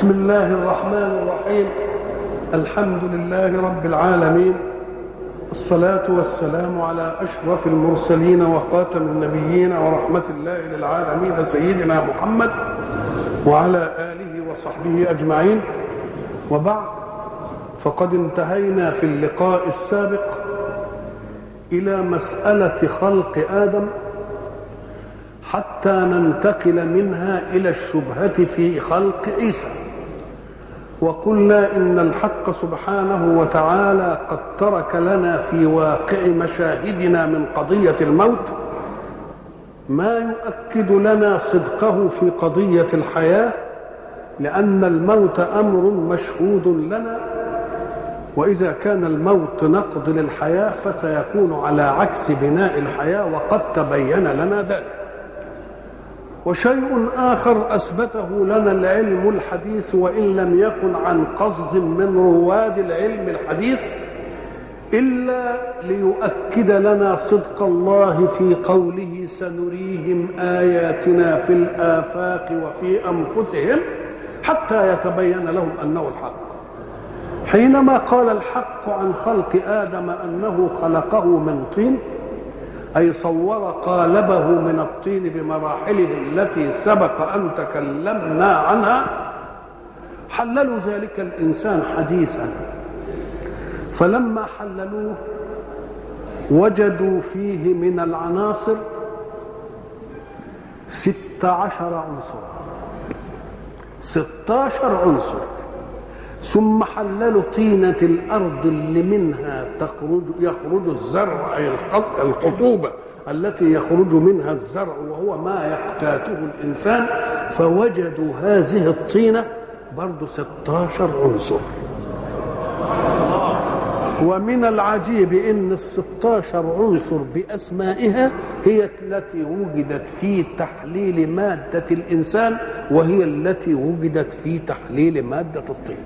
بسم الله الرحمن الرحيم الحمد لله رب العالمين الصلاة والسلام على أشرف المرسلين وخاتم النبيين ورحمة الله للعالمين سيدنا محمد وعلى آله وصحبه أجمعين وبعد فقد انتهينا في اللقاء السابق إلى مسألة خلق آدم حتى ننتقل منها الى الشبهه في خلق عيسى وقلنا ان الحق سبحانه وتعالى قد ترك لنا في واقع مشاهدنا من قضيه الموت ما يؤكد لنا صدقه في قضيه الحياه لان الموت امر مشهود لنا واذا كان الموت نقض للحياه فسيكون على عكس بناء الحياه وقد تبين لنا ذلك وشيء آخر أثبته لنا العلم الحديث وإن لم يكن عن قصد من رواد العلم الحديث إلا ليؤكد لنا صدق الله في قوله سنريهم آياتنا في الآفاق وفي أنفسهم حتى يتبين لهم أنه الحق حينما قال الحق عن خلق آدم أنه خلقه من طين أي صور قالبه من الطين بمراحله التي سبق أن تكلمنا عنها حللوا ذلك الإنسان حديثا فلما حللوه وجدوا فيه من العناصر ست عشر عنصر ستاشر عنصر ثم حللوا طينة الأرض اللي منها تخرج يخرج الزرع أي الخصوبة التي يخرج منها الزرع وهو ما يقتاته الإنسان فوجدوا هذه الطينة برضو 16 عنصر ومن العجيب ان الستاشر عنصر باسمائها هي التي وجدت في تحليل ماده الانسان وهي التي وجدت في تحليل ماده الطين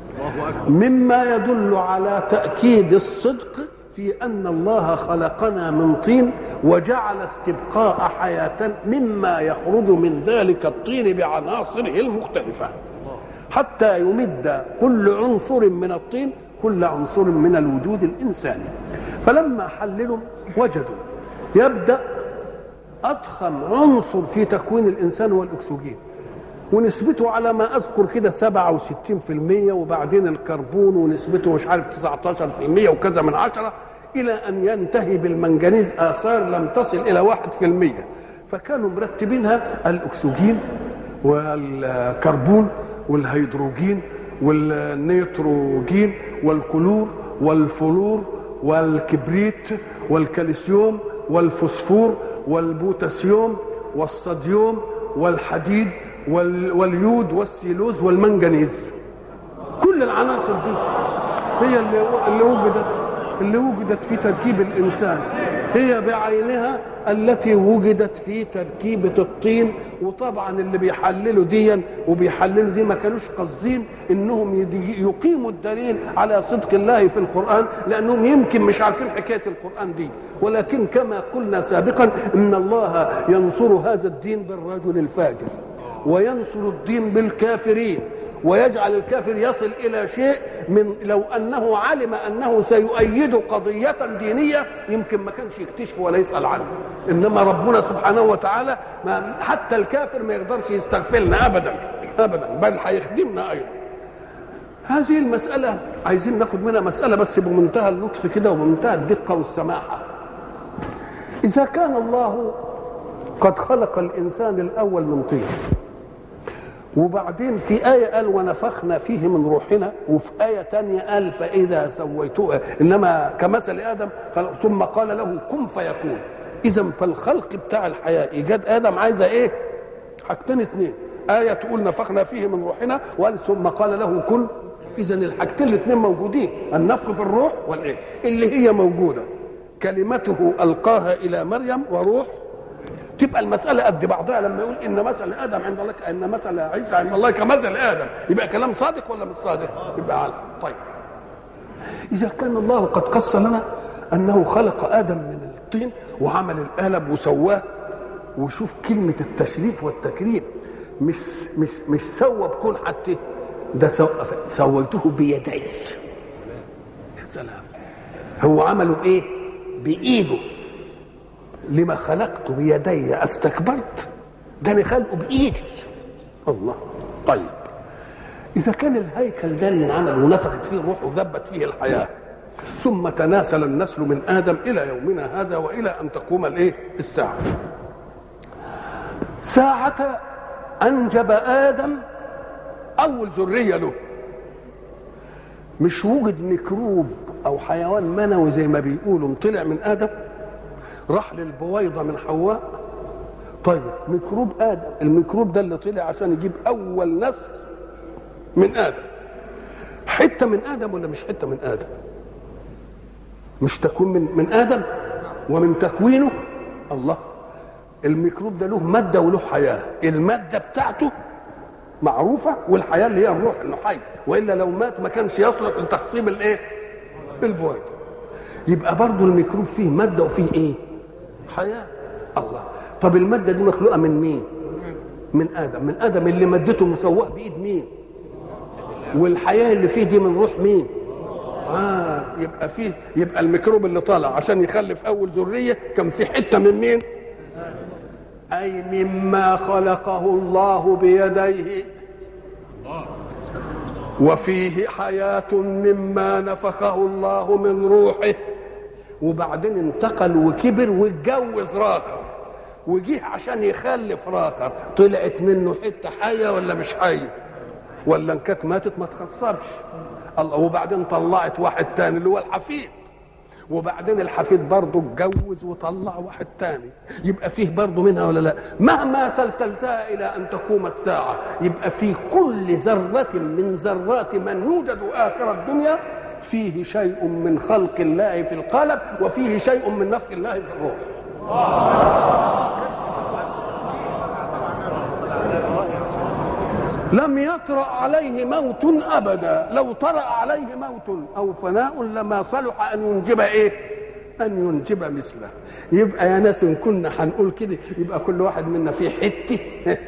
مما يدل على تأكيد الصدق في أن الله خلقنا من طين وجعل استبقاء حياة مما يخرج من ذلك الطين بعناصره المختلفة حتى يمد كل عنصر من الطين كل عنصر من الوجود الإنساني فلما حللوا وجدوا يبدأ أضخم عنصر في تكوين الإنسان هو الأكسجين ونسبته على ما اذكر كده 67% وبعدين الكربون ونسبته مش عارف 19% وكذا من عشرة الى ان ينتهي بالمنجنيز اثار لم تصل الى 1% فكانوا مرتبينها الاكسجين والكربون والهيدروجين والنيتروجين والكلور والفلور والكبريت والكالسيوم والفوسفور والبوتاسيوم والصوديوم والحديد واليود والسيلوز والمنجنيز كل العناصر دي هي اللي اللي وجدت اللي وجدت في تركيب الانسان هي بعينها التي وجدت في تركيبة الطين وطبعا اللي بيحللوا ديا وبيحللوا دي ما كانوش قاصدين انهم يقيموا الدليل على صدق الله في القرآن لانهم يمكن مش عارفين حكاية القرآن دي ولكن كما قلنا سابقا ان الله ينصر هذا الدين بالرجل الفاجر وينصر الدين بالكافرين ويجعل الكافر يصل الى شيء من لو انه علم انه سيؤيد قضيه دينيه يمكن ما كانش يكتشف ولا يسال عنه انما ربنا سبحانه وتعالى ما حتى الكافر ما يقدرش يستغفلنا ابدا ابدا بل هيخدمنا ايضا هذه المسألة عايزين ناخد منها مسألة بس بمنتهى اللطف كده وبمنتهى الدقة والسماحة. إذا كان الله قد خلق الإنسان الأول من طين وبعدين في آية قال ونفخنا فيه من روحنا وفي آية تانية قال فإذا سويته إنما كمثل آدم ثم قال له كن فيكون إذا فالخلق بتاع الحياة إيجاد آدم عايزة إيه؟ حاجتين اتنين آية تقول نفخنا فيه من روحنا وقال ثم قال له كن إذا الحاجتين الاتنين موجودين النفخ في الروح والإيه؟ اللي هي موجودة كلمته ألقاها إلى مريم وروح تبقى المسألة قد بعضها لما يقول إن مثل آدم عند الله إن مثل عيسى عند الله كمثل آدم يبقى كلام صادق ولا مش صادق؟ يبقى على طيب إذا كان الله قد قص لنا أنه خلق آدم من الطين وعمل القلب وسواه وشوف كلمة التشريف والتكريم مش مش مش سوى بكون حتى ده سويته بيدي يا سلام هو عمله بايه بايده لما خلقت بيدي استكبرت ده انا خلقه بايدي الله طيب اذا كان الهيكل ده اللي انعمل ونفخت فيه الروح وثبت فيه الحياه ثم تناسل النسل من ادم الى يومنا هذا والى ان تقوم الايه الساعه ساعه انجب ادم اول ذريه له مش وجد ميكروب او حيوان منوي زي ما بيقولوا طلع من ادم راح للبويضه من حواء طيب ميكروب ادم الميكروب ده اللي طلع عشان يجيب اول نسل من ادم حته من ادم ولا مش حته من ادم مش تكون من من ادم ومن تكوينه الله الميكروب ده له ماده وله حياه الماده بتاعته معروفه والحياه اللي هي الروح انه حي والا لو مات ما كانش يصلح لتخصيب الايه البويضه يبقى برضه الميكروب فيه ماده وفيه ايه حياه الله طب الماده دي مخلوقه من مين من ادم من ادم اللي مادته مسواه بايد مين والحياه اللي فيه دي من روح مين اه يبقى فيه يبقى الميكروب اللي طالع عشان يخلف اول ذريه كان في حته من مين اي مما خلقه الله بيديه وفيه حياه مما نفخه الله من روحه وبعدين انتقل وكبر واتجوز راخر وجيه عشان يخلف راخر طلعت منه حته حيه ولا مش حيه ولا ان كانت ماتت ما تخصبش الله وبعدين طلعت واحد تاني اللي هو الحفيد وبعدين الحفيد برضه اتجوز وطلع واحد تاني يبقى فيه برضه منها ولا لا مهما سلسلتها الى ان تقوم الساعه يبقى في كل ذره من ذرات من يوجد اخر الدنيا فيه شيء من خلق الله في القالب وفيه شيء من نفخ الله في الروح لم يطرأ عليه موت أبدا لو طرأ عليه موت أو فناء لما صلح أن ينجب إيه أن ينجب مثله يبقى يا ناس إن كنا هنقول كده يبقى كل واحد منا فيه حتة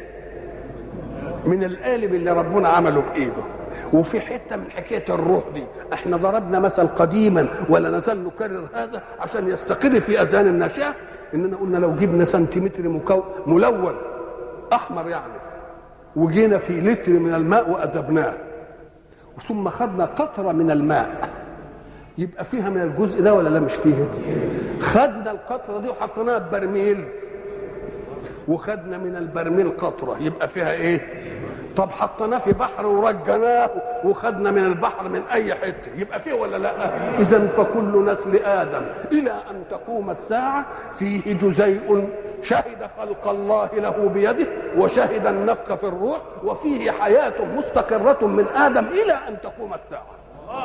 من القالب اللي ربنا عمله بإيده وفي حته من حكايه الروح دي احنا ضربنا مثل قديما ولا نزال نكرر هذا عشان يستقر في اذهان الناشئه اننا قلنا لو جبنا سنتيمتر مكو ملون احمر يعني وجينا في لتر من الماء واذبناه ثم خدنا قطره من الماء يبقى فيها من الجزء ده ولا لا مش فيه خدنا القطره دي وحطيناها ببرميل وخدنا من البرميل قطره يبقى فيها ايه طب حطيناه في بحر ورجناه وخدنا من البحر من اي حته يبقى فيه ولا لا اذا فكل نسل ادم الى ان تقوم الساعه فيه جزيء شهد خلق الله له بيده وشهد النفخ في الروح وفيه حياه مستقره من ادم الى ان تقوم الساعه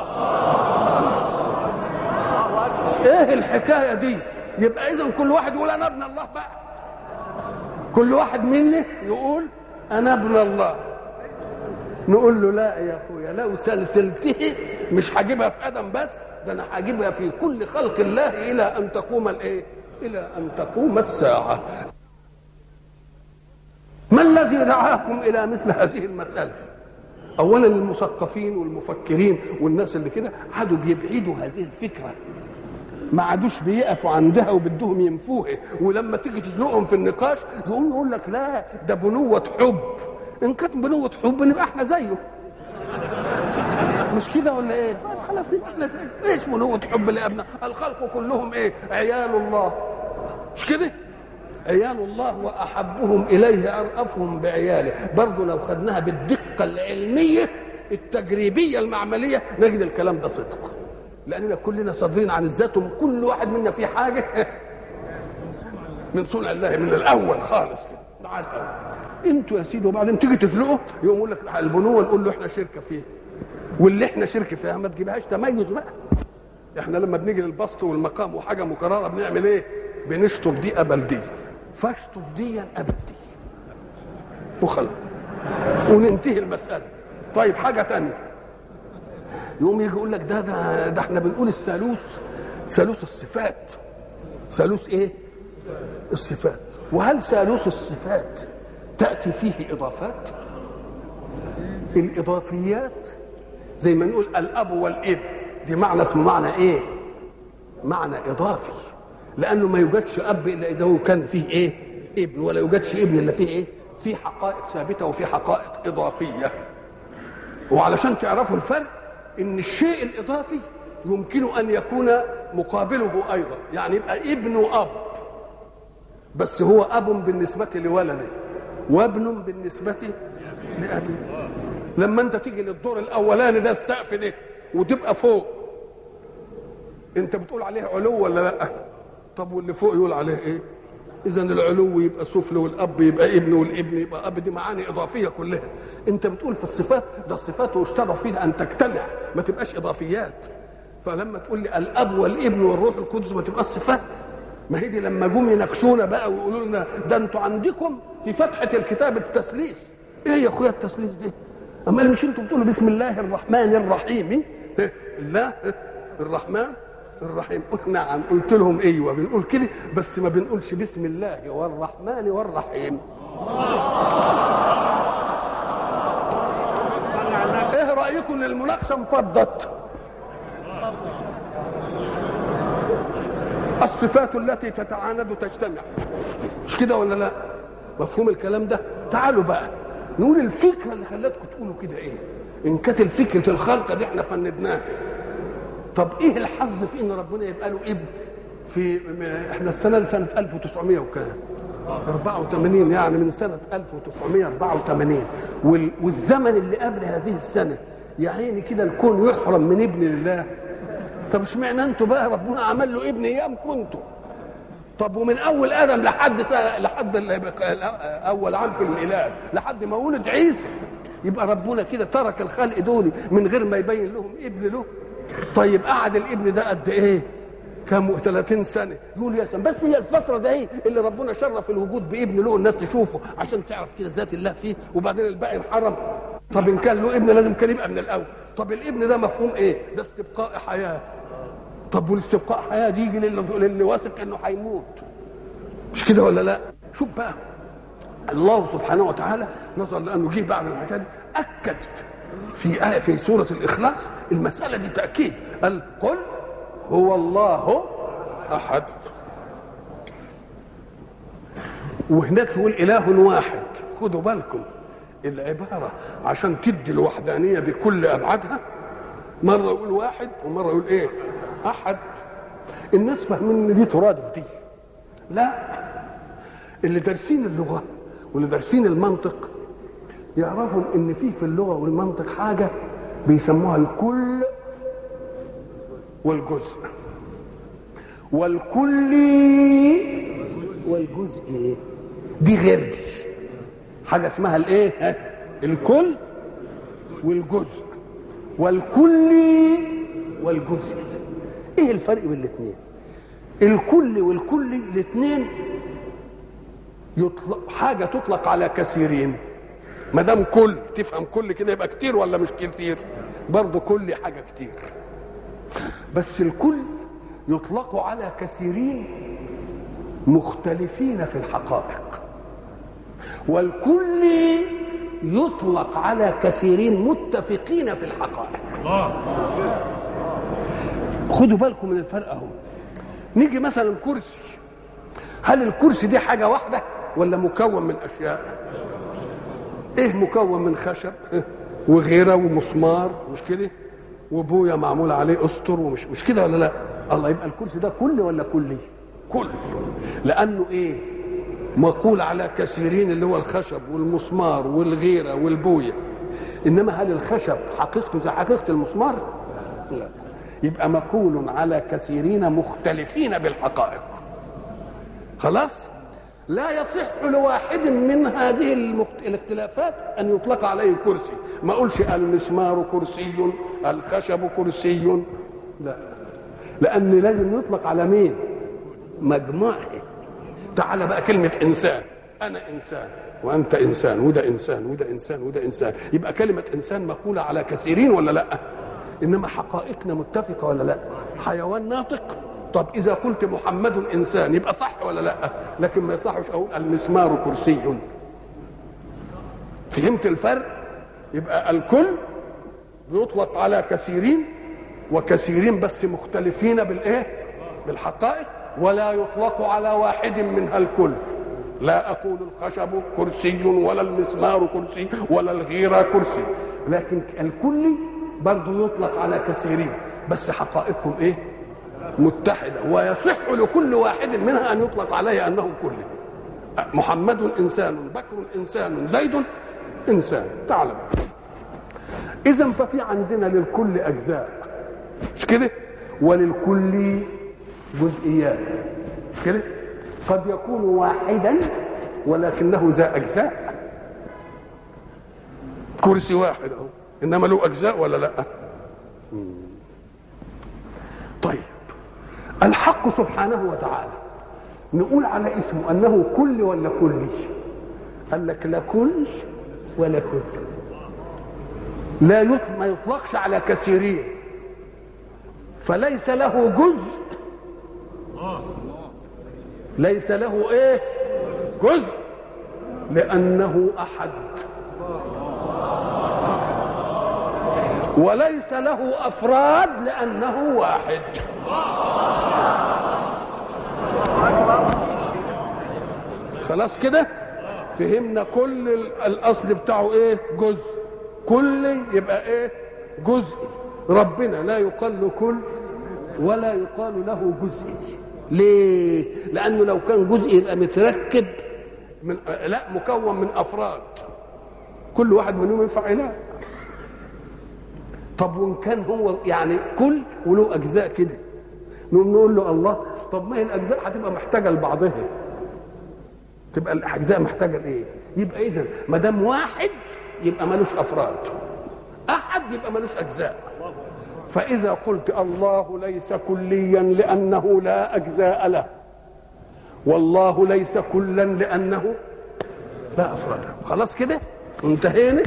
ايه الحكايه دي يبقى اذا كل واحد يقول انا ابن الله بقى كل واحد مني يقول انا ابن الله نقول له لا يا اخويا لو سلسلته مش هجيبها في ادم بس ده انا هجيبها في كل خلق الله الى ان تقوم الايه الى ان تقوم الساعه ما الذي دعاكم الى مثل هذه المساله اولا المثقفين والمفكرين والناس اللي كده عادوا بيبعدوا هذه الفكره ما عادوش بيقفوا عندها وبدهم ينفوها ولما تيجي تزنقهم في النقاش يقول يقول لك لا ده بنوة حب ان كانت بنوة حب نبقى احنا زيه مش كده ولا ايه؟ طيب خلاص نبقى احنا زيه ايش بنوة حب لابناء الخلق كلهم ايه؟ عيال الله مش كده؟ عيال الله واحبهم اليه ارأفهم بعياله برضه لو خدناها بالدقه العلميه التجريبيه المعمليه نجد الكلام ده صدق لاننا كلنا صادرين عن الذات وكل واحد منا في حاجه من صنع الله من الاول خالص كده مع الاول انتوا يا سيدي وبعدين تيجي تفلقوا يقوم يقول لك البنوه نقول له احنا شركه فيه واللي احنا شركه فيها ما تجيبهاش تميز بقى احنا لما بنيجي للبسط والمقام وحاجه مكرره بنعمل ايه؟ بنشطب دي قبل دي فاشطب دي قبل دي وخلاص وننتهي المساله طيب حاجه تانية يقوم يجي يقول لك ده ده ده احنا بنقول الثالوث ثالوث الصفات ثالوث ايه؟ الصفات وهل ثالوث الصفات تاتي فيه اضافات؟ الاضافيات زي ما نقول الاب والابن دي معنى اسمه معنى ايه معنى اضافي لانه ما يوجدش اب الا اذا هو كان فيه ايه ابن ولا يوجدش ابن الا فيه ايه في حقائق ثابته وفي حقائق اضافيه وعلشان تعرفوا الفرق ان الشيء الاضافي يمكن ان يكون مقابله ايضا يعني يبقى ابن اب بس هو اب بالنسبه لولده وابن بالنسبه لابيه لما انت تيجي للدور الاولاني ده السقف ده وتبقى فوق انت بتقول عليه علو ولا لا طب واللي فوق يقول عليه ايه اذا العلو يبقى سفل والاب يبقى ابن والابن يبقى اب دي معاني اضافيه كلها انت بتقول في الصفات ده الصفات والشرف فيها ان تجتمع ما تبقاش اضافيات فلما تقول لي الاب والابن والروح القدس ما تبقاش صفات ما هي دي لما جم يناقشونا بقى ويقولوا لنا ده انتوا عندكم في فتحه الكتاب التثليث ايه يا اخويا التثليث ده امال مش انتوا بتقولوا بسم الله الرحمن الرحيم الله الرحمن الرحيم قلت نعم قلت لهم ايوه بنقول كده بس ما بنقولش بسم الله والرحمن والرحيم ايه رايكم ان المناقشه انفضت الصفات التي تتعاند تجتمع مش كده ولا لا مفهوم الكلام ده تعالوا بقى نقول الفكره اللي خلتكم تقولوا كده ايه ان كانت الفكره الخلقه دي احنا فندناها طب ايه الحظ في ان ربنا يبقى له ابن في احنا السنه دي سنه 1900 وكام 84 يعني من سنه 1984 وال... والزمن اللي قبل هذه السنه يا عيني كده الكون يحرم من ابن لله طب اشمعنى انتوا بقى ربنا عمل له ابن ايام كنتوا طب ومن اول ادم لحد سنة لحد اول عام في الميلاد لحد ما ولد عيسى يبقى ربنا كده ترك الخلق دول من غير ما يبين لهم ابن له طيب قعد الابن ده قد ايه كم 30 سنه يقول يا سلام بس هي الفتره ده ايه اللي ربنا شرف الوجود بابن له الناس تشوفه عشان تعرف كده ذات الله فيه وبعدين الباقي انحرم طب ان كان له ابن لازم كان يبقى من الاول طب الابن ده مفهوم ايه ده استبقاء حياه طب والاستبقاء حياه دي يجي للي واثق انه هيموت مش كده ولا لا شوف بقى الله سبحانه وتعالى نظر لانه جه بعد الحكايه دي اكد في آية في سورة الإخلاص المسألة دي تأكيد قال قل هو الله أحد وهناك يقول إله واحد خدوا بالكم العبارة عشان تدي الوحدانية بكل أبعادها مرة يقول واحد ومرة يقول إيه أحد الناس فاهمين إن دي ترادف دي لا اللي دارسين اللغة واللي دارسين المنطق يعرفوا ان في في اللغه والمنطق حاجه بيسموها الكل والجزء والكل والجزء دي غير دي حاجه اسمها الايه الكل والجزء والكل والجزء ايه الفرق بين الاثنين الكل والكل الاثنين يطلق حاجه تطلق على كثيرين ما دام كل تفهم كل كده يبقى كتير ولا مش كتير برضه كل حاجه كتير بس الكل يطلق على كثيرين مختلفين في الحقائق والكل يطلق على كثيرين متفقين في الحقائق خدوا بالكم من الفرق اهو نيجي مثلا كرسي هل الكرسي دي حاجه واحده ولا مكون من اشياء ايه مكون من خشب وغيره ومسمار مش كده وبويا معمول عليه اسطر ومش مش كده ولا لا الله يبقى الكرسي ده كل ولا كلي كل لانه ايه مقول على كثيرين اللي هو الخشب والمسمار والغيره والبويه انما هل الخشب حقيقته زي حقيقه المسمار لا يبقى مقول على كثيرين مختلفين بالحقائق خلاص لا يصح لواحد من هذه المخت... الاختلافات ان يطلق عليه كرسي ما اقولش المسمار كرسي الخشب كرسي لا لان لازم يطلق على مين مجموعه تعال بقى كلمه انسان انا انسان وانت انسان وده انسان وده انسان وده انسان يبقى كلمه انسان مقوله على كثيرين ولا لا انما حقائقنا متفقه ولا لا حيوان ناطق طب اذا قلت محمد انسان يبقى صح ولا لا لكن ما يصحش اقول المسمار كرسي فهمت الفرق يبقى الكل بيطلق على كثيرين وكثيرين بس مختلفين بالايه بالحقائق ولا يطلق على واحد منها الكل لا اقول الخشب كرسي ولا المسمار كرسي ولا الغيره كرسي لكن الكل برضه يطلق على كثيرين بس حقائقهم ايه متحده ويصح لكل واحد منها ان يطلق عليه انه كل محمد انسان بكر انسان زيد انسان تعلم اذا ففي عندنا للكل اجزاء مش كده وللكل جزئيات مش كده قد يكون واحدا ولكنه ذا اجزاء كرسي واحد اهو انما له اجزاء ولا لا طيب الحق سبحانه وتعالى نقول على اسمه انه كل ولا كل قال لك لا كل ولا كل لا يطلق ما يطلقش على كثيرين فليس له جزء ليس له ايه جزء لانه احد وليس له افراد لانه واحد خلاص كده فهمنا كل الاصل بتاعه ايه جزء كل يبقى ايه جزء ربنا لا يقال له كل ولا يقال له جزء ليه لانه لو كان جزء يبقى متركب من لا مكون من افراد كل واحد منهم ينفع اله طب وان كان هو يعني كل وله اجزاء كده نقوم نقول له الله طب ما هي الاجزاء هتبقى محتاجه لبعضها تبقى الاجزاء محتاجه لايه يبقى اذا ما دام واحد يبقى ملوش افراد احد يبقى ملوش اجزاء فاذا قلت الله ليس كليا لانه لا اجزاء له والله ليس كلا لانه لا افراد له خلاص كده انتهينا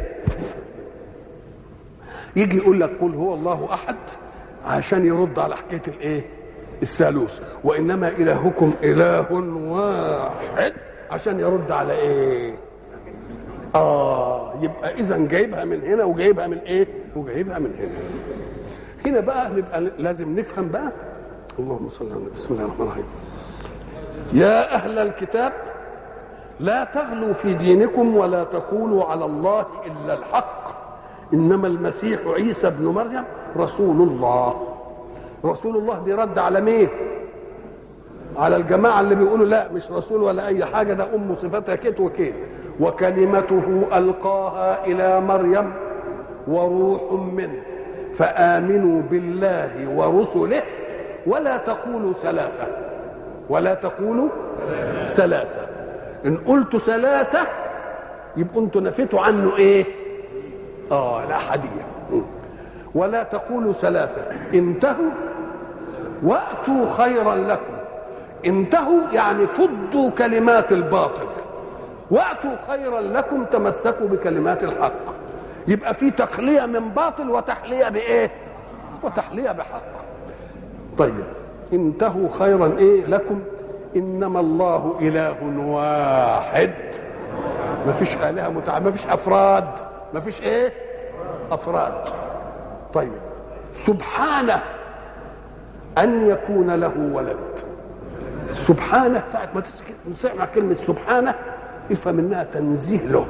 يجي يقول لك قل هو الله احد عشان يرد على حكايه الايه الثالوث وانما الهكم اله واحد عشان يرد على ايه اه يبقى اذا جايبها من هنا وجايبها من ايه وجايبها من هنا هنا بقى نبقى لازم نفهم بقى اللهم صل على النبي بسم الله الرحمن الرحيم يا اهل الكتاب لا تغلوا في دينكم ولا تقولوا على الله الا الحق انما المسيح عيسى ابن مريم رسول الله رسول الله دي رد على مين على الجماعه اللي بيقولوا لا مش رسول ولا اي حاجه ده ام صفتها كيت وكيت وكلمته القاها الى مريم وروح منه فامنوا بالله ورسله ولا تقولوا ثلاثه ولا تقولوا ثلاثه ان قلت ثلاثه يبقوا انتوا نفيتوا عنه ايه اه الاحاديه ولا تقولوا ثلاثه انتهوا واتوا خيرا لكم انتهوا يعني فضوا كلمات الباطل واتوا خيرا لكم تمسكوا بكلمات الحق يبقى في تخليه من باطل وتحليه بايه وتحليه بحق طيب انتهوا خيرا ايه لكم انما الله اله واحد ما فيش الهه متع... ما فيش افراد ما فيش ايه افراد طيب سبحانه ان يكون له ولد سبحانه ساعة ما تسمع كلمة سبحانه افهم انها تنزيه له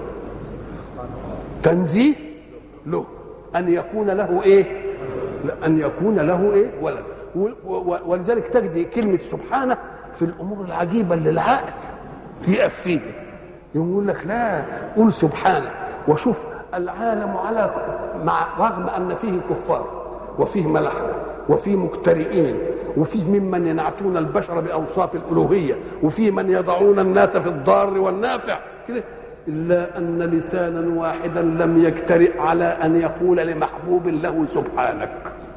تنزيه له ان يكون له ايه ان يكون له ايه ولد ولذلك تجد كلمة سبحانه في الامور العجيبة اللي العقل يقف فيه يقول لك لا قول سبحانه وشوف العالم على مع رغم ان فيه كفار وفيه ملحده وفيه مكترئين وفيه ممن ينعتون البشر باوصاف الالوهيه وفيه من يضعون الناس في الضار والنافع كده الا ان لسانا واحدا لم يجترئ على ان يقول لمحبوب له سبحانك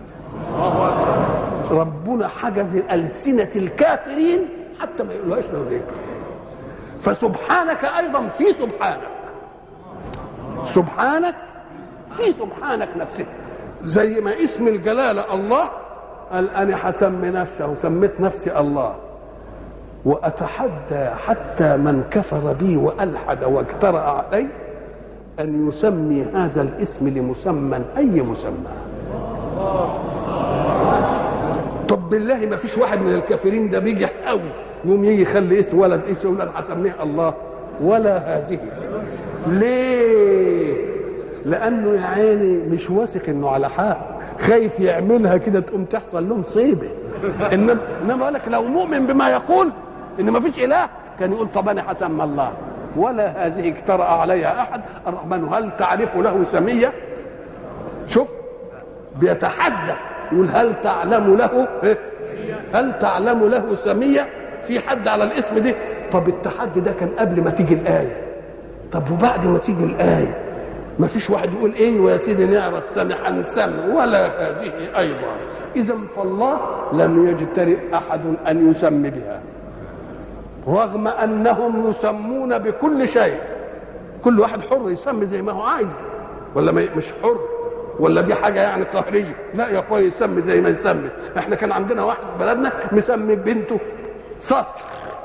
ربنا حجز السنه الكافرين حتى ما يقولوهاش لغيره فسبحانك ايضا في سبحانك سبحانك في سبحانك نفسه زي ما اسم الجلاله الله قال انا هسمي نفسي وسميت نفسي الله واتحدى حتى من كفر بي والحد واجترا علي ان يسمي هذا الاسم لمسمى اي مسمى طب بالله ما فيش واحد من الكافرين ده بيجي قوي يوم يجي يخلي اسم ولد ايش يقول انا هسميه الله ولا هذه ليه لانه يا عيني مش واثق انه على حق خايف يعملها كده تقوم تحصل له مصيبه انما انما قال لك لو مؤمن بما يقول ان ما فيش اله كان يقول طب انا هسمى الله ولا هذه اجترأ عليها احد الرحمن هل تعرف له سميه شوف بيتحدى يقول هل تعلم له إيه؟ هل تعلم له سميه في حد على الاسم ده طب التحدي ده كان قبل ما تيجي الايه طب وبعد ما تيجي الايه ما فيش واحد يقول ايه ويا سيدي نعرف سمح نسمي ولا هذه ايضا اذا فالله لم يجترئ احد ان يسمي بها رغم انهم يسمون بكل شيء كل واحد حر يسمي زي ما هو عايز ولا مش حر ولا دي حاجه يعني قهريه لا يا اخويا يسمي زي ما يسمي احنا كان عندنا واحد في بلدنا مسمي بنته سطر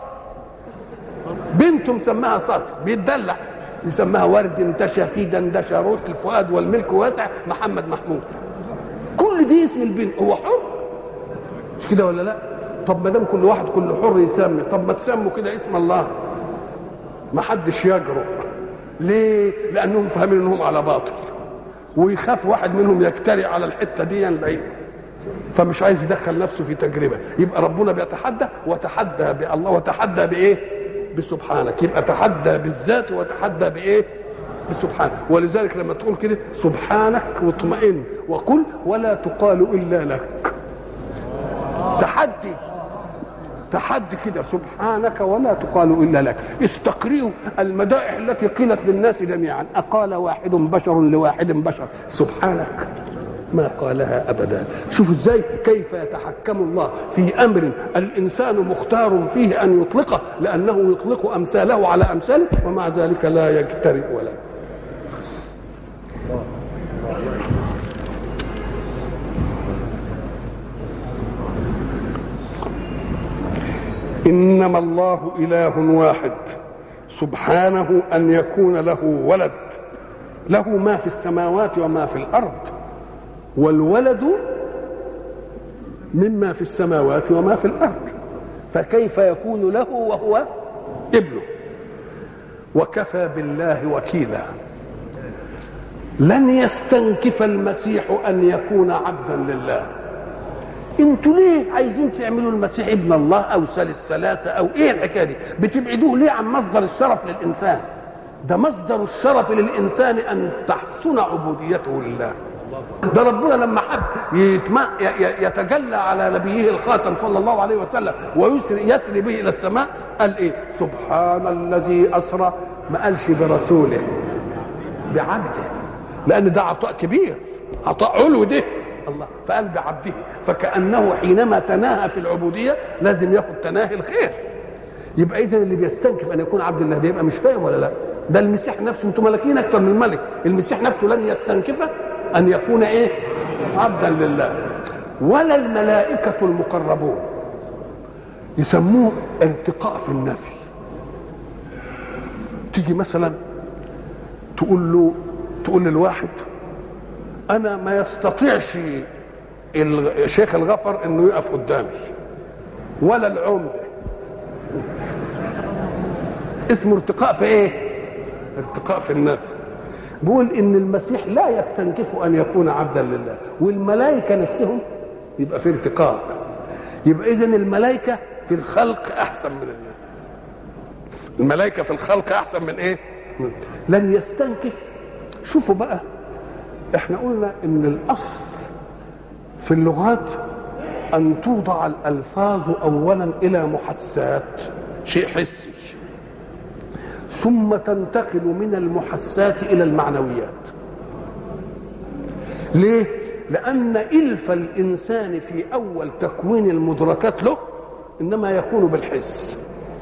بنته مسماها سطر بيتدلع يسماها ورد انتشى في دندشة روح الفؤاد والملك واسع محمد محمود كل دي اسم البنت هو حر مش كده ولا لا طب ما دام كل واحد كل حر يسمي طب ما تسموا كده اسم الله ما حدش يجرؤ ليه لانهم فاهمين انهم على باطل ويخاف واحد منهم يجترئ على الحته دي بعيد فمش عايز يدخل نفسه في تجربه يبقى ربنا بيتحدى وتحدى بالله وتحدى بايه بسبحانك يبقى تحدى بالذات وتحدى بايه بسبحانك ولذلك لما تقول كده سبحانك واطمئن وقل ولا تقال الا لك تحدي تحدي كده سبحانك ولا تقال الا لك استقرئوا المدائح التي قيلت للناس جميعا اقال واحد بشر لواحد بشر سبحانك ما قالها ابدا شوفوا ازاي كيف يتحكم الله في امر الانسان مختار فيه ان يطلقه لانه يطلق امثاله على امثاله ومع ذلك لا يجترئ ولا انما الله اله واحد سبحانه ان يكون له ولد له ما في السماوات وما في الارض والولد مما في السماوات وما في الارض فكيف يكون له وهو ابنه وكفى بالله وكيلا لن يستنكف المسيح ان يكون عبدا لله انتوا ليه عايزين تعملوا المسيح ابن الله او ثالث ثلاثه او ايه الحكايه دي بتبعدوه ليه عن مصدر الشرف للانسان ده مصدر الشرف للانسان ان تحسن عبوديته لله ده ربنا لما حب يتجلى على نبيه الخاتم صلى الله عليه وسلم ويسري يسري به الى السماء قال ايه سبحان الذي اسرى ما قالش برسوله بعبده لان ده عطاء كبير عطاء علو ده الله فقال بعبده فكانه حينما تناهى في العبوديه لازم ياخد تناهي الخير يبقى اذا اللي بيستنكف ان يكون عبد الله ده يبقى مش فاهم ولا لا ده المسيح نفسه انتم ملكين اكتر من الملك المسيح نفسه لن يستنكف ان يكون ايه عبدا لله ولا الملائكه المقربون يسموه ارتقاء في النفي تيجي مثلا تقول له تقول للواحد انا ما يستطيعش الشيخ الغفر انه يقف قدامي ولا العمده اسمه ارتقاء في ايه ارتقاء في النفي بيقول ان المسيح لا يستنكف ان يكون عبدا لله والملائكه نفسهم يبقى في ارتقاء يبقى اذا الملائكه في الخلق احسن من الله الملائكه في الخلق احسن من ايه لن يستنكف شوفوا بقى احنا قلنا ان الاصل في اللغات ان توضع الالفاظ اولا الى محسات شيء حسي ثم تنتقل من المحسات الى المعنويات ليه لان الف الانسان في اول تكوين المدركات له انما يكون بالحس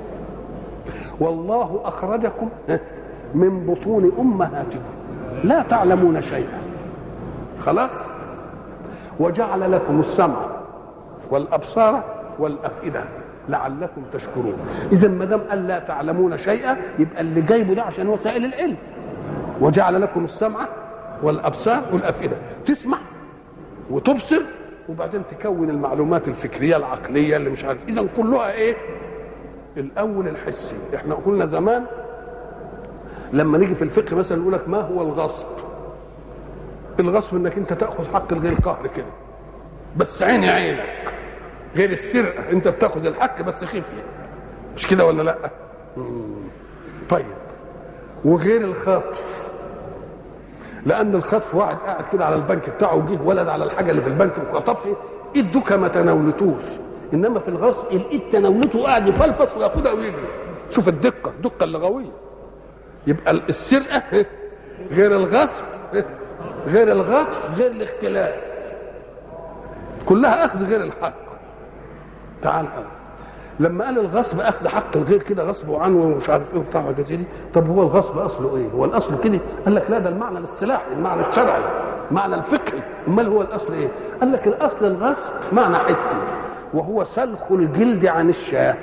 والله اخرجكم من بطون امهاتكم لا تعلمون شيئا خلاص وجعل لكم السمع والابصار والافئده لعلكم تشكرون اذا ما دام قال لا تعلمون شيئا يبقى اللي جايبه ده عشان وسائل العلم وجعل لكم السمع والابصار والافئده تسمع وتبصر وبعدين تكون المعلومات الفكريه العقليه اللي مش عارف اذا كلها ايه الاول الحسي احنا قلنا زمان لما نيجي في الفقه مثلا يقول لك ما هو الغصب الغصب انك انت تاخذ حق الغير قهر كده بس عيني عينك غير السرقه انت بتاخذ الحق بس خفيه مش كده ولا لا مم. طيب وغير الخطف لان الخطف واحد قاعد كده على البنك بتاعه وجه ولد على الحاجه اللي في البنك وخطفها ايدك ما تناولتوش انما في الغصب الايد تناولته وقاعد يفلفص وياخدها ويجري شوف الدقه الدقه اللغويه يبقى السرقه غير الغصب غير الغطف غير الاختلاس كلها اخذ غير الحق تعال أول. لما قال الغصب اخذ حق الغير كده غصبه عنه ومش عارف ايه وبتاع وحاجات زي دي طب هو الغصب اصله ايه؟ هو الاصل كده؟ قال لك لا ده المعنى الاصطلاحي المعنى الشرعي المعنى الفقهي امال هو الاصل ايه؟ قال لك الاصل الغصب معنى حسي وهو سلخ الجلد عن الشاه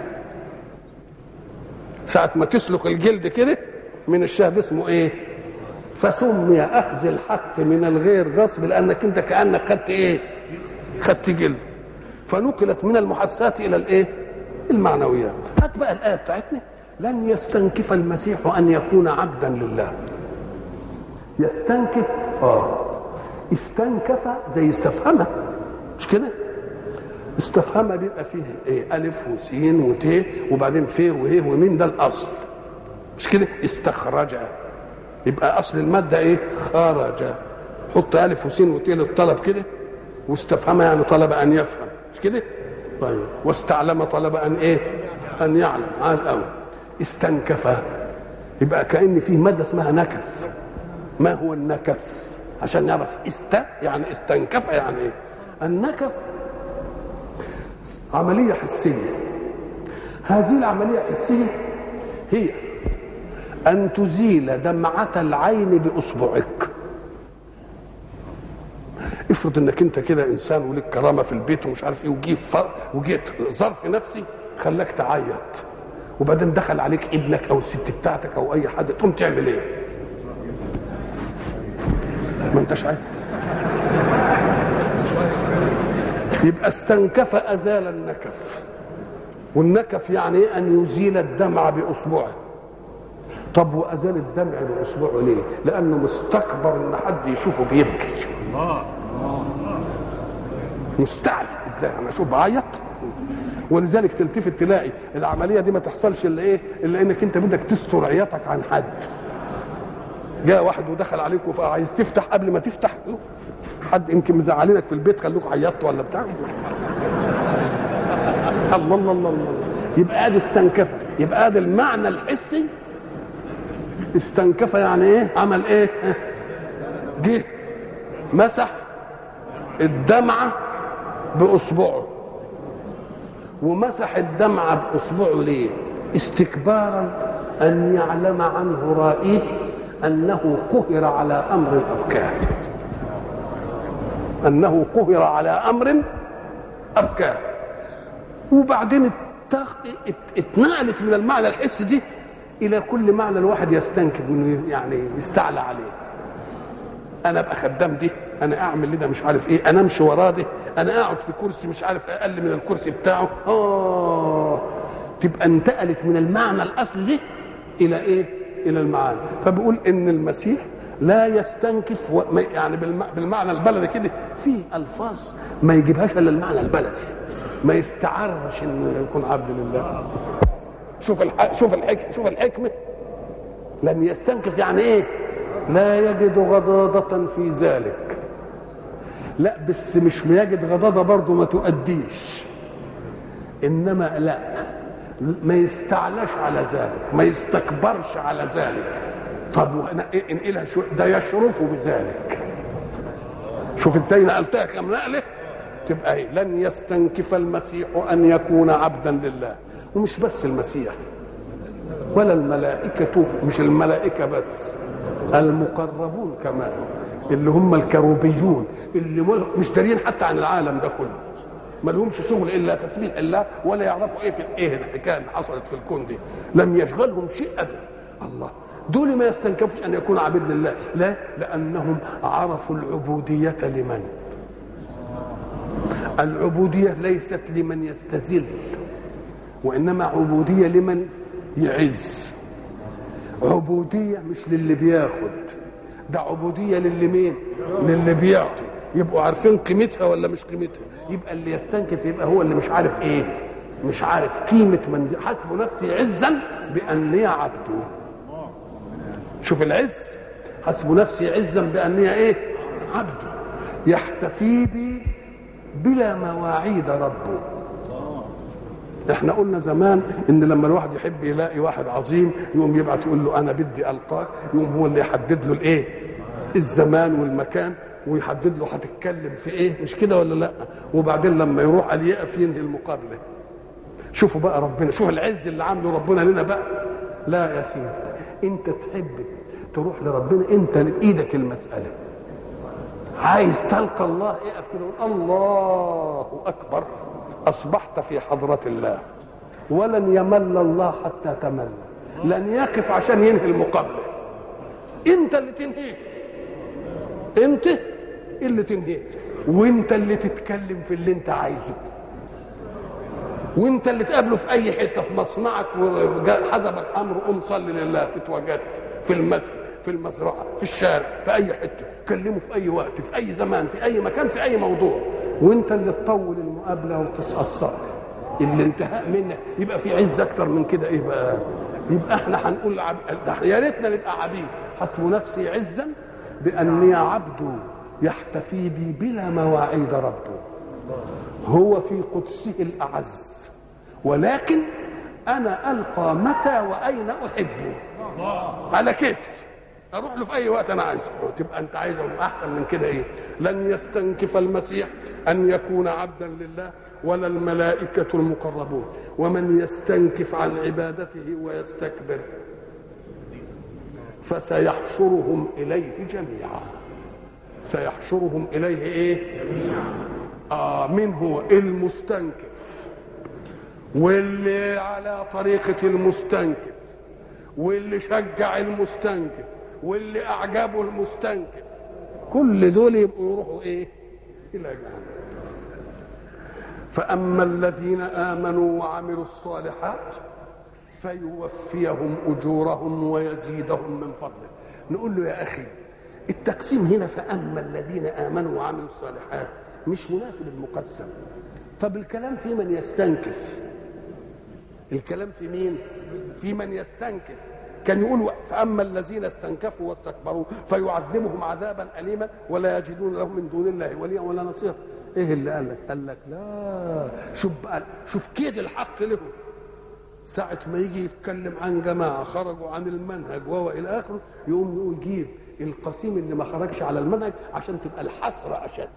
ساعة ما تسلخ الجلد كده من الشاه ده اسمه ايه؟ فسمي اخذ الحق من الغير غصب لانك انت كانك خدت ايه؟ خدت جلد فنقلت من المحسات الى الايه؟ المعنويات هات بقى الايه بتاعتنا لن يستنكف المسيح ان يكون عبدا لله يستنكف اه استنكف زي استفهمه مش كده استفهمه بيبقى فيه ايه الف وسين وت وبعدين فيه وهيه ومين ده الاصل مش كده استخرج يبقى اصل الماده ايه خرج حط الف وسين وت للطلب كده واستفهم يعني طلب ان يفهم مش كده طيب واستعلم طلب ان ايه ان يعلم على الاول استنكف يبقى كان فيه ماده اسمها نكف ما هو النكف عشان نعرف است يعني استنكف يعني ايه النكف عمليه حسيه هذه العمليه الحسيه هي ان تزيل دمعه العين باصبعك افرض انك انت كده انسان ولك كرامه في البيت ومش عارف ايه وجي وجيت ظرف نفسي خلاك تعيط وبعدين دخل عليك ابنك او الست بتاعتك او اي حد تقوم تعمل ايه؟ ما انتش عارف يبقى استنكف ازال النكف والنكف يعني ايه ان يزيل الدمع باصبعه طب وازال الدمع باصبعه ليه؟ لانه مستكبر ان حد يشوفه بيبكي مستعلي ازاي انا اشوف بعيط ولذلك تلتفت تلاقي العمليه دي ما تحصلش الا ايه الا انك انت بدك تستر عياطك عن حد جاء واحد ودخل عليك وعايز تفتح قبل ما تفتح حد يمكن مزعلينك في البيت خلوك عيطت ولا بتاع الله الله الله الله يبقى ادي استنكف يبقى ادي المعنى الحسي استنكف يعني ايه عمل ايه جه مسح الدمعة بأصبعه ومسح الدمعة بأصبعه ليه استكبارا أن يعلم عنه رائيه أنه قهر على أمر الأبكار أنه قهر على أمر أبكار وبعدين اتنقلت من المعنى الحسي دي إلى كل معنى الواحد يستنكف منه يعني يستعلى عليه انا ابقى خدام دي انا اعمل ده مش عارف ايه انا امشي وراه ده انا اقعد في كرسي مش عارف اقل من الكرسي بتاعه اه تبقى انتقلت من المعنى الاصلي دي الى ايه الى المعاني فبيقول ان المسيح لا يستنكف و... يعني بالمعنى البلدي كده في الفاظ ما يجيبهاش الا المعنى البلدي ما يستعرش انه يكون عبد لله شوف الح... شوف الحكمه شوف الحكمه لن يستنكف يعني ايه لا يجد غضاضة في ذلك لا بس مش يجد غضاضة برضه ما تؤديش إنما لا ما يستعلاش على ذلك ما يستكبرش على ذلك طب انقلها شو ده يشرف بذلك شوف ازاي نقلتها كم نقله تبقى ايه لن يستنكف المسيح ان يكون عبدا لله ومش بس المسيح ولا الملائكة مش الملائكة بس المقربون كمان اللي هم الكروبيون اللي مش دارين حتى عن العالم ده كله ما لهمش شغل الا تسبيح الله ولا يعرفوا ايه في ايه الحكايه اللي حصلت في الكون دي لم يشغلهم شيء ابدا الله دول ما يستنكفوش ان يكونوا عبيد لله لا لانهم عرفوا العبوديه لمن العبوديه ليست لمن يستذل وانما عبوديه لمن يعز عبوديه مش للي بياخد ده عبوديه للي مين للي بيعطي يبقوا عارفين قيمتها ولا مش قيمتها يبقى اللي يستنكف يبقى هو اللي مش عارف ايه مش عارف قيمه من حسب نفسي عزا باني عبده شوف العز حسب نفسي عزا باني ايه عبده يحتفي بي بلا مواعيد ربه احنا قلنا زمان ان لما الواحد يحب يلاقي واحد عظيم يقوم يبعت يقول له انا بدي القاك يقوم هو اللي يحدد له الايه الزمان والمكان ويحدد له هتتكلم في ايه مش كده ولا لا وبعدين لما يروح قال يقف ينهي المقابله شوفوا بقى ربنا شوف العز اللي عامله ربنا لنا بقى لا يا سيدي انت تحب تروح لربنا انت بايدك المساله عايز تلقى الله اقف كده وقول الله اكبر اصبحت في حضره الله ولن يمل الله حتى تمل لن يقف عشان ينهي المقابله انت اللي تنهيه انت اللي تنهيه وانت اللي تتكلم في اللي انت عايزه وانت اللي تقابله في اي حته في مصنعك وحزبك امر قوم صلي لله تتواجدت في المسجد في المزرعه في الشارع في اي حته كلمه في اي وقت في اي زمان في اي مكان في اي موضوع وانت اللي تطول المقابله وتتاثر الانتهاء منك يبقى في عز اكتر من كده ايه بقى يبقى احنا هنقول عب... يا ريتنا نبقى عبيد حسب نفسي عزا باني عبد يحتفي بي بلا مواعيد ربه هو في قدسه الاعز ولكن انا القى متى واين احبه على كيفي اروح له في اي وقت انا عايزه تبقى انت عايزه احسن من كده ايه لن يستنكف المسيح ان يكون عبدا لله ولا الملائكه المقربون ومن يستنكف عن عبادته ويستكبر فسيحشرهم اليه جميعا سيحشرهم اليه ايه آه من هو المستنكف واللي على طريقة المستنكف واللي شجع المستنكف واللي أعجبه المستنكف كل دول يبقوا يروحوا إيه إلى جهنم فأما الذين آمنوا وعملوا الصالحات فيوفيهم أجورهم ويزيدهم من فضله نقول له يا أخي التقسيم هنا فأما الذين آمنوا وعملوا الصالحات مش مناسب المقسم طب الكلام في من يستنكف الكلام في مين في من يستنكف كان يقول فاما الذين استنكفوا واستكبروا فيعذبهم عذابا اليما ولا يجدون لهم من دون الله وليا ولا نصير ايه اللي قال لك قال لك لا شوف بقى شوف كيد الحق لهم ساعة ما يجي يتكلم عن جماعة خرجوا عن المنهج وهو إلى آخره يقوم يقول جيب القسيم اللي ما خرجش على المنهج عشان تبقى الحسرة أشد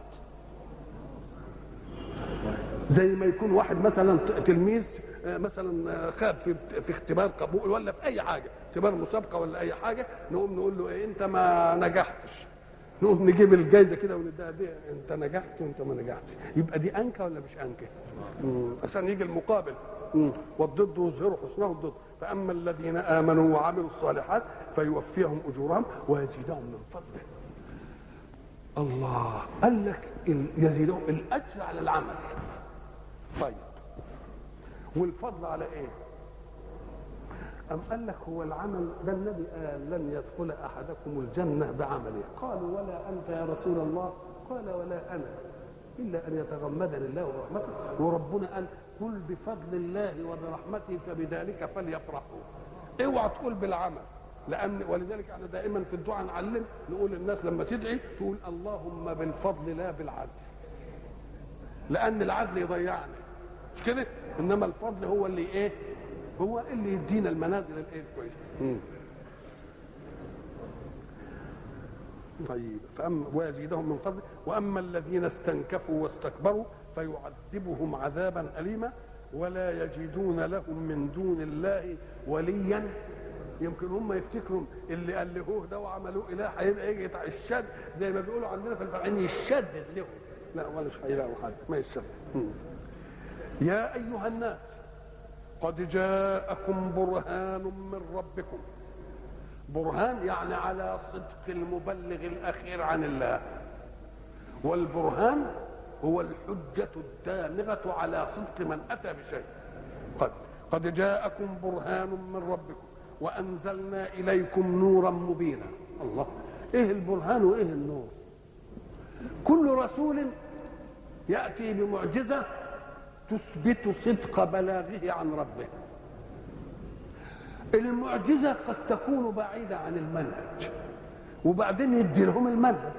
زي ما يكون واحد مثلا تلميذ مثلا خاب في في اختبار قبول ولا في اي حاجه اختبار مسابقه ولا اي حاجه نقوم نقول له إيه انت ما نجحتش نقوم نجيب الجايزه كده ونديها دي انت نجحت وانت ما نجحتش يبقى دي انكه ولا مش انكه عشان يجي المقابل والضد يظهر حسنه الضد فاما الذين امنوا وعملوا الصالحات فيوفيهم اجورهم ويزيدهم من فضله الله قال لك يزيدهم الاجر على العمل طيب والفضل على ايه أم قال لك هو العمل ده النبي قال لن يدخل أحدكم الجنة بعمله قالوا ولا أنت يا رسول الله قال ولا أنا إلا أن يتغمدني الله برحمته وربنا قال قل بفضل الله وبرحمته فبذلك فليفرحوا اوعى تقول بالعمل لأن ولذلك احنا دائما في الدعاء نعلم نقول للناس لما تدعي تقول اللهم بالفضل لا بالعدل لأن العدل يضيعني مش كده انما الفضل هو اللي ايه هو اللي يدينا المنازل الايه الكويسه طيب فأما ويزيدهم من فضله واما الذين استنكفوا واستكبروا فيعذبهم عذابا اليما ولا يجدون لهم من دون الله وليا يمكن هم يفتكروا اللي الهوه ده وعملوه اله هيبقى يجي الشد زي ما بيقولوا عندنا في الفرعين يشدد لهم لا ولا مش هيلاقوا حد ما يشدد يا ايها الناس قد جاءكم برهان من ربكم برهان يعني على صدق المبلغ الاخير عن الله والبرهان هو الحجة الدامغة على صدق من أتى بشيء قد قد جاءكم برهان من ربكم وأنزلنا إليكم نورا مبينا الله إيه البرهان وإيه النور كل رسول يأتي بمعجزة تثبت صدق بلاغه عن ربه المعجزة قد تكون بعيدة عن المنهج وبعدين يدي لهم المنهج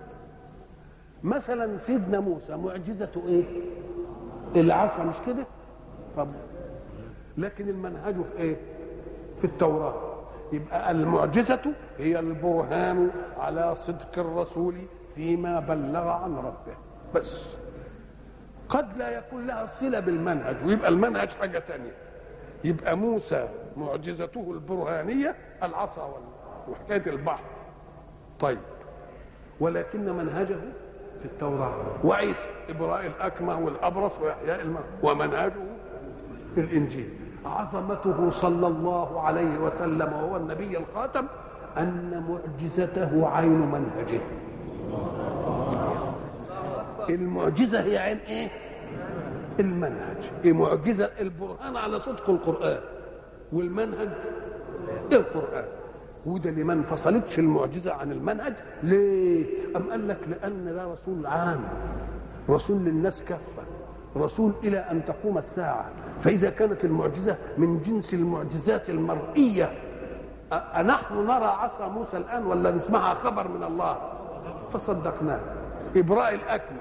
مثلا سيدنا موسى معجزته ايه العصا مش كده طب لكن المنهج في ايه في التوراة يبقى المعجزة هي البرهان على صدق الرسول فيما بلغ عن ربه بس قد لا يكون لها صلة بالمنهج ويبقى المنهج حاجة تانية يبقى موسى معجزته البرهانية العصا وحكاية البحر طيب ولكن منهجه في التوراة وعيسى إبراء الأكمة والأبرص وإحياء الموت ومنهجه في الإنجيل عظمته صلى الله عليه وسلم وهو النبي الخاتم أن معجزته عين منهجه المعجزة هي عين إيه؟ المنهج إيه معجزة البرهان على صدق القرآن والمنهج القرآن وده اللي ما انفصلتش المعجزه عن المنهج ليه؟ أم قال لك لأن ده رسول عام رسول للناس كافة رسول إلى أن تقوم الساعة فإذا كانت المعجزة من جنس المعجزات المرئية أنحن نرى عصا موسى الآن ولا نسمعها خبر من الله فصدقناه إبراء الأكمة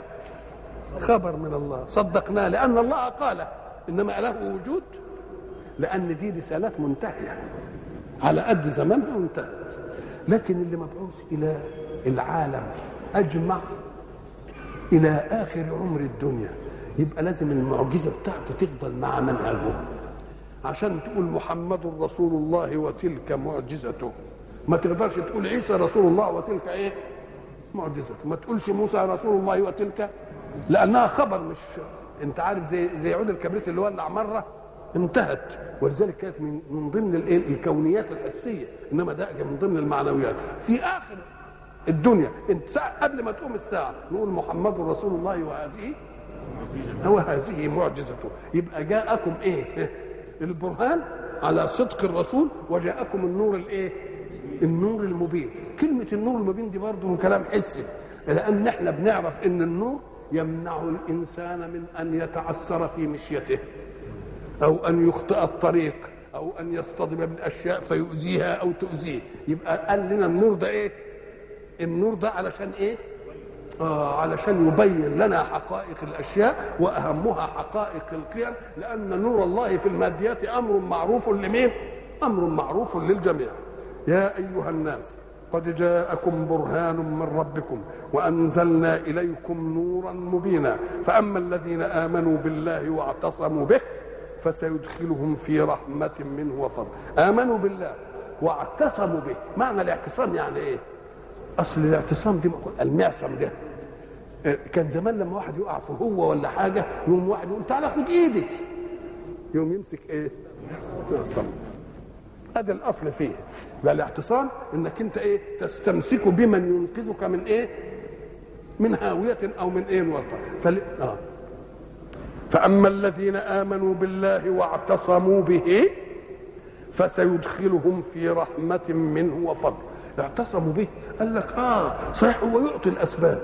خبر من الله صدقناه لأن الله قال إنما له وجود لأن دي رسالات منتهية على قد زمانها وانتهت لكن اللي مبعوث الى العالم اجمع الى اخر عمر الدنيا يبقى لازم المعجزه بتاعته تفضل مع منهجه عشان تقول محمد رسول الله وتلك معجزته ما تقدرش تقول عيسى رسول الله وتلك ايه معجزته ما تقولش موسى رسول الله وتلك لانها خبر مش انت عارف زي زي عود الكبريت اللي ولع مره انتهت ولذلك كانت من من ضمن الكونيات الحسيه انما ده من ضمن المعنويات في اخر الدنيا انت ساعة قبل ما تقوم الساعه نقول محمد رسول الله وهذه هو هذه معجزته يبقى جاءكم ايه البرهان على صدق الرسول وجاءكم النور الايه النور المبين كلمه النور المبين دي برضه من كلام حسي لان احنا بنعرف ان النور يمنع الانسان من ان يتعثر في مشيته او ان يخطئ الطريق او ان يصطدم بالاشياء فيؤذيها او تؤذيه يبقى قال لنا النور ده ايه النور ده علشان ايه آه علشان يبين لنا حقائق الاشياء واهمها حقائق القيم لان نور الله في الماديات امر معروف لمين امر معروف للجميع يا ايها الناس قد جاءكم برهان من ربكم وانزلنا اليكم نورا مبينا فاما الذين امنوا بالله واعتصموا به فسيدخلهم في رحمة منه وفضل آمنوا بالله واعتصموا به معنى الاعتصام يعني ايه اصل الاعتصام دي المعصم ده كان زمان لما واحد يقع في هو ولا حاجه يقوم واحد يقول تعالى خد ايدي يقوم يمسك ايه معصم هذا الاصل فيه بقى الاعتصام انك انت ايه تستمسك بمن ينقذك من ايه من هاويه او من ايه ورطه فل... اه فأما الذين آمنوا بالله واعتصموا به فسيدخلهم في رحمة منه وفضل اعتصموا به قال لك آه صحيح هو يعطي الأسباب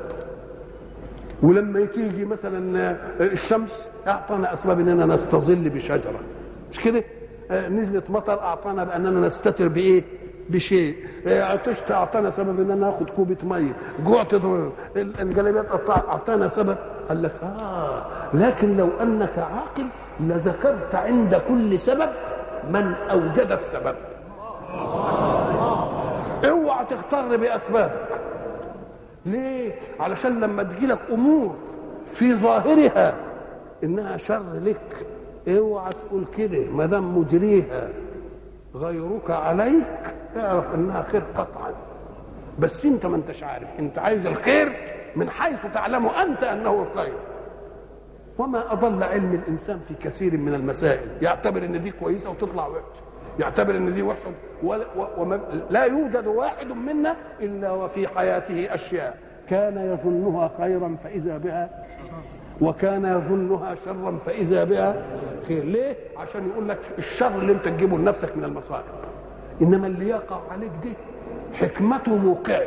ولما تيجي مثلا الشمس أعطانا أسباب أننا نستظل بشجرة مش كده آه نزلت مطر أعطانا بأننا نستتر بإيه بشيء عطشت اعطانا سبب ان انا اخذ كوبه ميه جوعت الجلابيات اعطانا سبب قال لك اه لكن لو انك عاقل لذكرت عند كل سبب من اوجد السبب اوعى تغتر باسبابك ليه علشان لما تجيلك امور في ظاهرها انها شر لك اوعى تقول كده ما دام مجريها غيرك عليك اعرف انها خير قطعا بس انت ما انتش عارف انت عايز الخير من حيث تعلم انت انه الخير وما اضل علم الانسان في كثير من المسائل يعتبر ان دي كويسه وتطلع وحشه يعتبر ان دي وحشه ولا, وما لا يوجد واحد منا الا وفي حياته اشياء كان يظنها خيرا فاذا بها وكان يظنها شرا فاذا بها خير ليه عشان يقول لك الشر اللي انت تجيبه لنفسك من المصائب انما اللي يقع عليك دي حكمته موقعه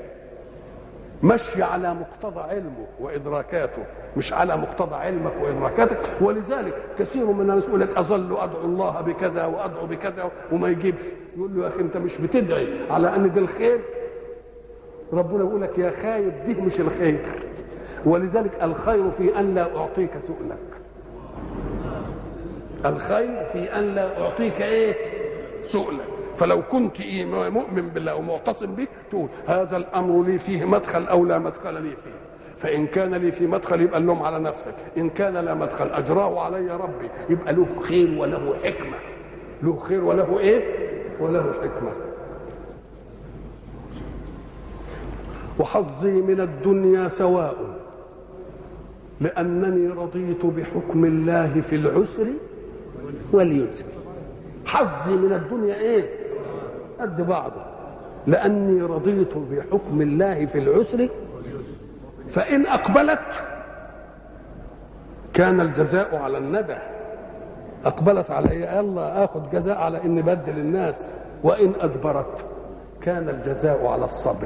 مشي على مقتضى علمه وادراكاته مش على مقتضى علمك وادراكاتك ولذلك كثير من الناس يقول لك اظل ادعو الله بكذا وادعو بكذا وما يجيبش يقول له يا اخي انت مش بتدعي على ان ده الخير ربنا يقول لك يا خايب دي مش الخير ولذلك الخير في ان لا اعطيك سؤلك الخير في ان لا اعطيك ايه سؤلك فلو كنت مؤمن بالله ومعتصم به تقول هذا الامر لي فيه مدخل او لا مدخل لي فيه فان كان لي في مدخل يبقى اللوم على نفسك ان كان لا مدخل اجراه علي ربي يبقى له خير وله حكمه له خير وله ايه وله حكمه وحظي من الدنيا سواء لانني رضيت بحكم الله في العسر واليسر حظي من الدنيا ايه قد بعضه لاني رضيت بحكم الله في العسر فان اقبلت كان الجزاء على الندى اقبلت على ايه يلا اخذ جزاء على اني بدل الناس وان ادبرت كان الجزاء على الصبر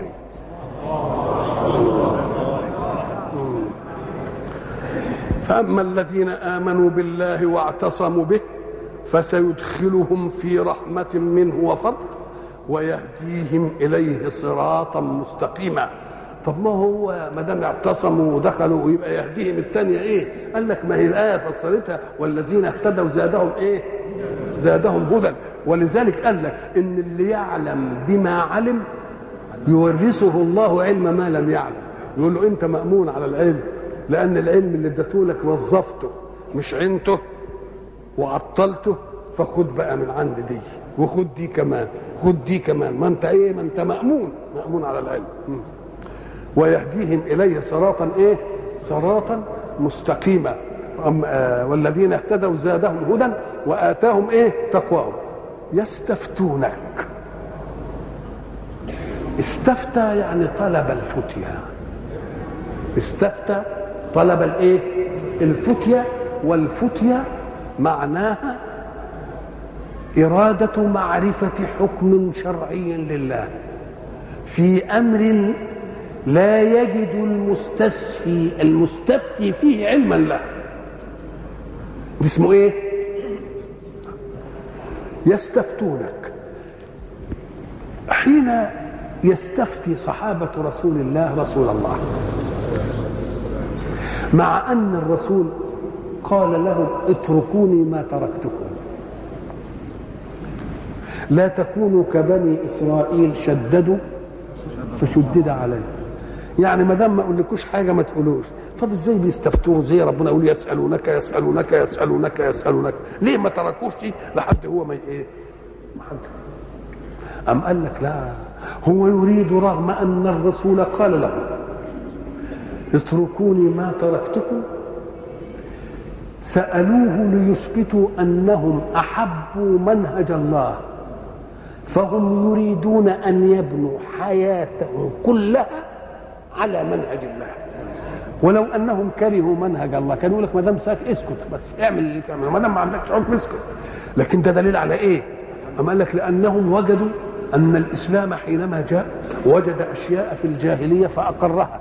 فاما الذين امنوا بالله واعتصموا به فسيدخلهم في رحمه منه وفضل ويهديهم اليه صراطا مستقيما طب ما هو ما دام اعتصموا ودخلوا ويبقى يهديهم الثانيه ايه؟ قال لك ما هي الايه فسرتها والذين اهتدوا زادهم ايه؟ زادهم هدى ولذلك قال لك ان اللي يعلم بما علم يورثه الله علم ما لم يعلم يقول له انت مامون على العلم لان العلم اللي اديته لك وظفته مش عينته وعطلته فخد بقى من عند دي وخد دي كمان خد دي كمان ما انت ايه ما انت مامون مامون على العلم م. ويهديهم اليه صراطا ايه صراطا مستقيما آه والذين اهتدوا زادهم هدى واتاهم ايه تقواهم يستفتونك استفتى يعني طلب الفتيا استفتى طلب الايه الفتيا والفتيا معناها إرادة معرفة حكم شرعي لله في أمر لا يجد المستسفي المستفتي فيه علما له اسمه ايه يستفتونك حين يستفتي صحابة رسول الله رسول الله مع أن الرسول قال لهم اتركوني ما تركتكم لا تكونوا كبني إسرائيل شددوا فشدد عليهم يعني ما دام ما اقولكوش حاجه ما تقولوش طب ازاي بيستفتوه زي ربنا يقول يسالونك يسالونك يسالونك يسالونك ليه ما تركوش دي لحد هو ما ايه ما حد ام قال لك لا هو يريد رغم ان الرسول قال له اتركوني ما تركتكم سالوه ليثبتوا انهم احبوا منهج الله فهم يريدون ان يبنوا حياتهم كلها على منهج الله ولو انهم كرهوا منهج الله كانوا يقول لك ما دام ساك اسكت بس اعمل اللي تعمله ما دام ما عندكش حكم اسكت لكن ده دليل على ايه؟ أما قال لك لانهم وجدوا ان الاسلام حينما جاء وجد اشياء في الجاهليه فاقرها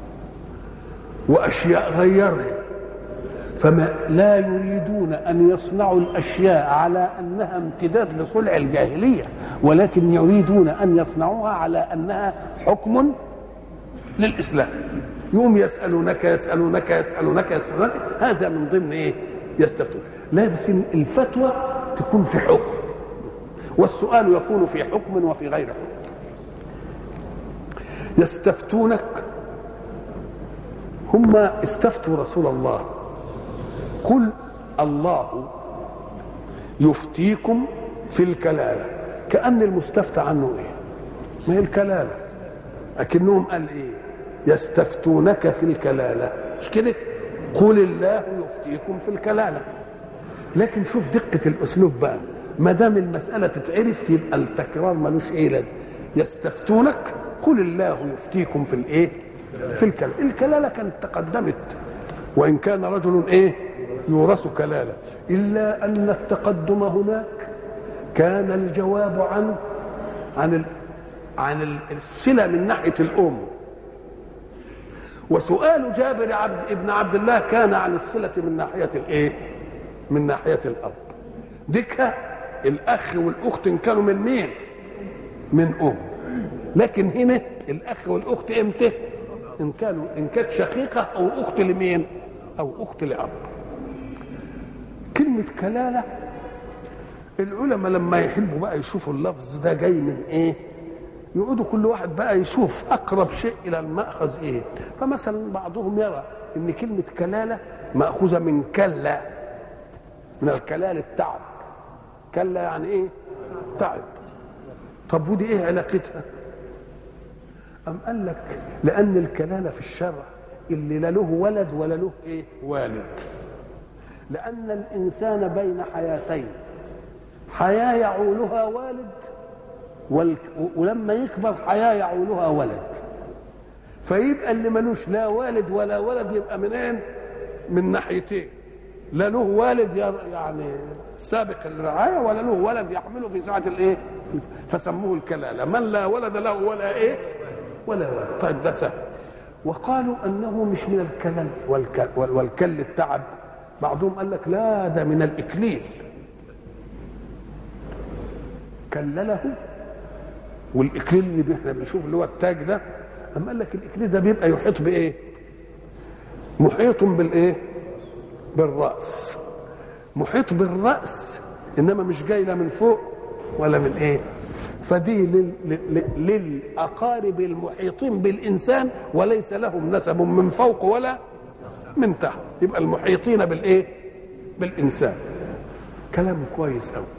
واشياء غيرها فما لا يريدون ان يصنعوا الاشياء على انها امتداد لصنع الجاهليه ولكن يريدون ان يصنعوها على انها حكم للاسلام يوم يسالونك يسالونك يسالونك يسالونك هذا من ضمن ايه يستفتون لا بس الفتوى تكون في حكم والسؤال يكون في حكم وفي غير حكم يستفتونك هم استفتوا رسول الله قل الله يفتيكم في الكلاله كان المستفتى عنه ايه ما هي الكلاله لكنهم قال ايه يستفتونك في الكلاله مش كده قل الله يفتيكم في الكلاله لكن شوف دقه الاسلوب بقى ما دام المساله تتعرف يبقى التكرار ملوش ايه لازم يستفتونك قل الله يفتيكم في الايه في الكلام الكلاله كانت تقدمت وان كان رجل ايه يورث كلاله الا ان التقدم هناك كان الجواب عنه عن ال... عن الصله من ناحيه الام وسؤال جابر عبد ابن عبد الله كان عن الصله من ناحيه الايه من ناحيه الاب ديك الاخ والاخت ان كانوا من مين من ام لكن هنا الاخ والاخت امتى ان كانوا ان كانت شقيقه او اخت لمين او اخت لاب كلمه كلاله العلماء لما يحبوا بقى يشوفوا اللفظ ده جاي من ايه يقعدوا كل واحد بقى يشوف اقرب شيء الى الماخذ ايه فمثلا بعضهم يرى ان كلمه كلاله ماخوذه من كلا من الكلال التعب كلا يعني ايه تعب طب ودي ايه علاقتها أم قال لك لأن الكلالة في الشرع اللي لا له ولد ولا له إيه والد لأن الإنسان بين حياتين حياة يعولها والد وال... ولما يكبر حياة يعولها ولد فيبقى اللي ملوش لا والد ولا ولد يبقى منين من ناحيتين لا له والد يعني سابق الرعاية ولا له ولد يحمله في ساعة الايه فسموه الكلالة من لا ولد له ولا ايه ولا ولد طيب ده سهل وقالوا انه مش من الكلل والكل, والكل التعب بعضهم قال لك لا ده من الاكليل كلله والاكليل اللي احنا بنشوف اللي هو التاج ده اما قال لك الاكليل ده بيبقى يحيط بايه محيط بالايه بالراس محيط بالراس انما مش جاي لا من فوق ولا من ايه فدي لل... لل... للاقارب المحيطين بالانسان وليس لهم نسب من فوق ولا من تحت يبقى المحيطين بالايه بالانسان كلام كويس قوي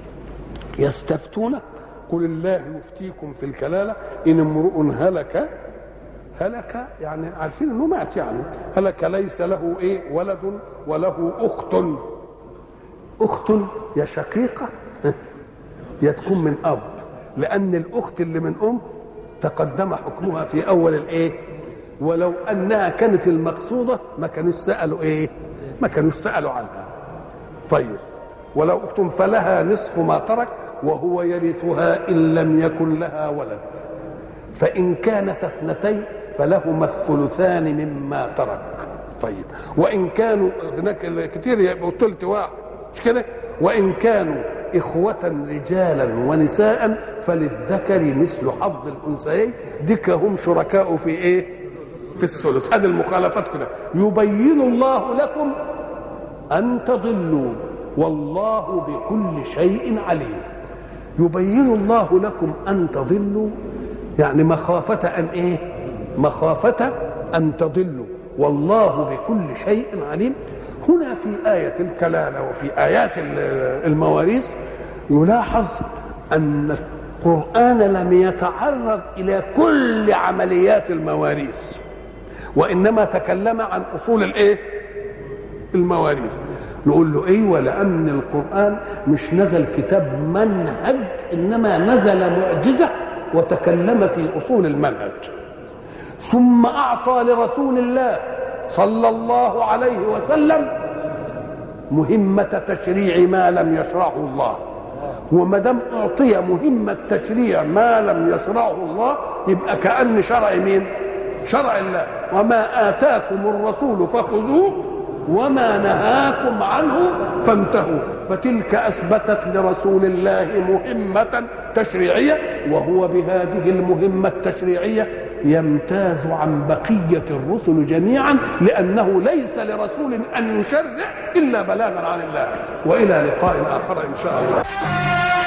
يستفتونك قل الله يفتيكم في الكلاله ان امرؤ هلك هلك يعني عارفين انه مات يعني هلك ليس له ايه ولد وله اخت اخت يا شقيقه يا تكون من اب لان الاخت اللي من ام تقدم حكمها في اول الايه ولو انها كانت المقصوده ما كانوا سالوا ايه ما كانوا سالوا عنها طيب ولو اخت فلها نصف ما ترك وهو يرثها ان لم يكن لها ولد فان كانت اثنتين فلهما الثلثان مما ترك طيب وان كانوا هناك كتير يبقوا ثلث واحد مش كده وان كانوا إخوة رجالا ونساء فللذكر مثل حظ الأنثيين ديك هم شركاء في إيه؟ في الثلث هذه المخالفات كده يبين الله لكم أن تضلوا والله بكل شيء عليم يبين الله لكم أن تضلوا يعني مخافة أن إيه؟ مخافة أن تضلوا والله بكل شيء عليم هنا في آية الكلالة وفي آيات المواريث يلاحظ أن القرآن لم يتعرض إلى كل عمليات المواريث وإنما تكلم عن أصول الإيه؟ المواريث نقول له ايوه لان القران مش نزل كتاب منهج انما نزل معجزه وتكلم في اصول المنهج ثم اعطى لرسول الله صلى الله عليه وسلم مهمة تشريع ما لم يشرعه الله وما دام أعطي مهمة تشريع ما لم يشرعه الله يبقى كأن شرع مين؟ شرع الله وما آتاكم الرسول فخذوه وما نهاكم عنه فانتهوا فتلك أثبتت لرسول الله مهمة تشريعية وهو بهذه المهمة التشريعية يمتاز عن بقية الرسل جميعا لأنه ليس لرسول أن يشرع إلا بلاغا عن الله وإلى لقاء آخر إن شاء الله